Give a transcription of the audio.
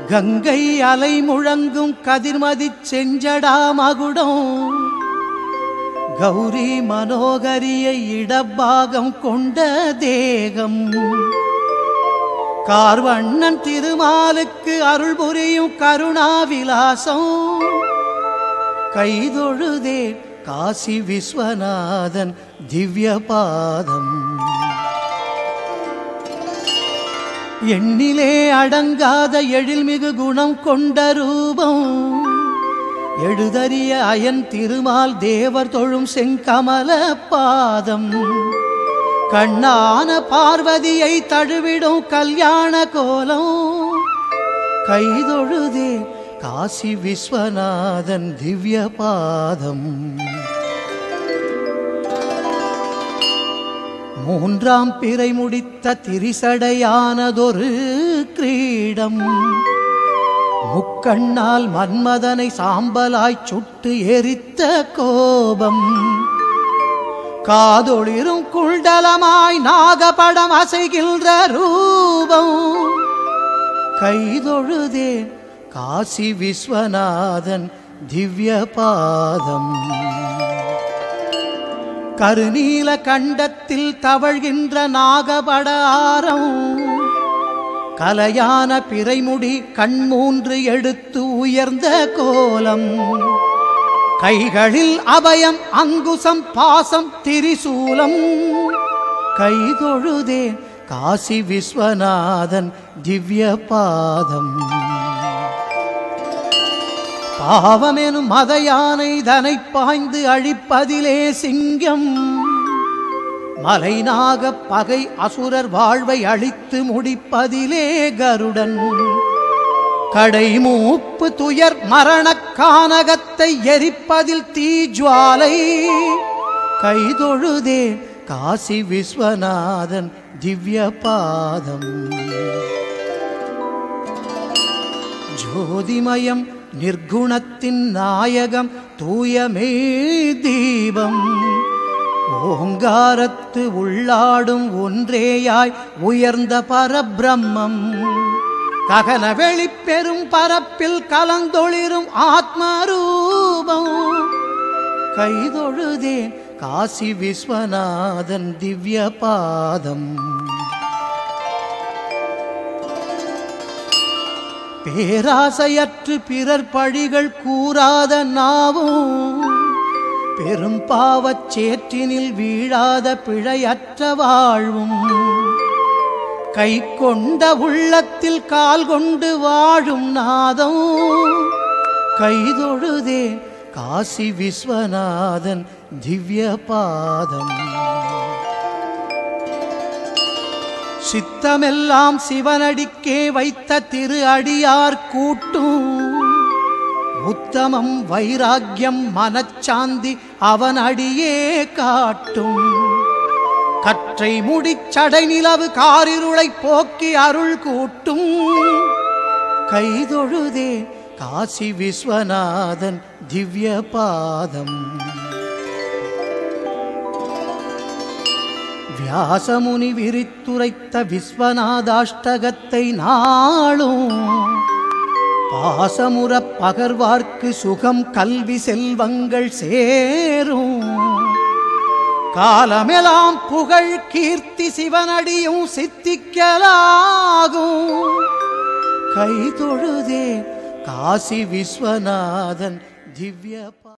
கங்கை அலை முழங்கும் கதிர்மதிச் செஞ்சடா மகுடம் கௌரி மனோகரியை இடப்பாகம் கொண்ட தேகம் கார்வண்ணன் திருமாலுக்கு அருள் புரியும் கருணாவிலாசம் கைதொழுதே காசி விஸ்வநாதன் திவ்ய பாதம் எண்ணிலே அடங்காத எழில்மிகு குணம் கொண்ட ரூபம் எழுதறிய அயன் திருமால் தேவர் தொழும் செங்கமல பாதம் கண்ணான பார்வதியை தழுவிடும் கல்யாண கோலம் கைதொழுதே காசி விஸ்வநாதன் திவ்ய பாதம் மூன்றாம் பிறை முடித்த திரிசடையானதொரு கிரீடம் முக்கண்ணால் மன்மதனை சாம்பலாய் சுட்டு எரித்த கோபம் காதொளிரும் குண்டலமாய் நாகபடம் அசைகின்ற ரூபம் கைதொழுதே காசி விஸ்வநாதன் திவ்ய பாதம் கருநீல கண்டத்தில் தவழ்கின்ற நாகபடாரம் கலையான பிறைமுடி கண்மூன்று எடுத்து உயர்ந்த கோலம் கைகளில் அபயம் அங்குசம் பாசம் திரிசூலம் கைதொழுதே காசி விஸ்வநாதன் திவ்ய பாதம் பாவமெனும் மத யானை தனை பாய்ந்து அழிப்பதிலே சிங்கம் மலைநாக பகை அசுரர் வாழ்வை அழித்து முடிப்பதிலே கருடன் கடை மூப்பு துயர் மரணக் கானகத்தை எரிப்பதில் தீஜ்வாலை கைதொழுதே காசி விஸ்வநாதன் திவ்ய பாதம் ஜோதிமயம் நிர்குணத்தின் நாயகம் தூயமே தீபம் ஓங்காரத்து உள்ளாடும் ஒன்றேயாய் உயர்ந்த பரபிரம்மம் ககன வெளிப்பெரும் பரப்பில் கலந்தொளிரும் ஆத்மரூபம் கைதொழுதேன் காசி விஸ்வநாதன் திவ்ய பாதம் பேராசையற்று பிறர் பழிகள் கூறாத நாவும் பெரும் பாவச் சேற்றினில் வீழாத பிழையற்ற வாழ்வும் கை கொண்ட உள்ளத்தில் கால் கொண்டு வாழும் நாதம் கைதொழுதே காசி விஸ்வநாதன் திவ்ய பாதம் சித்தமெல்லாம் சிவனடிக்கே வைத்த திரு அடியார் கூட்டும் உத்தமம் வைராக்கியம் மனச்சாந்தி அவன் அடியே காட்டும் கற்றை முடிச்சடை நிலவு காரிருளை போக்கி அருள் கூட்டும் கைதொழுதே காசி விஸ்வநாதன் திவ்ய பாதம் வியாசமுனி விரித்துரைத்த விஸ்வநாதாஷ்டகத்தை நாளும் பாசமுற பகர்வார்க்கு சுகம் கல்வி செல்வங்கள் சேரும் காலமெல்லாம் புகழ் கீர்த்தி சிவனடியும் சித்திக்கலாகும் கை தொழுதே காசி விஸ்வநாதன் திவ்ய பா-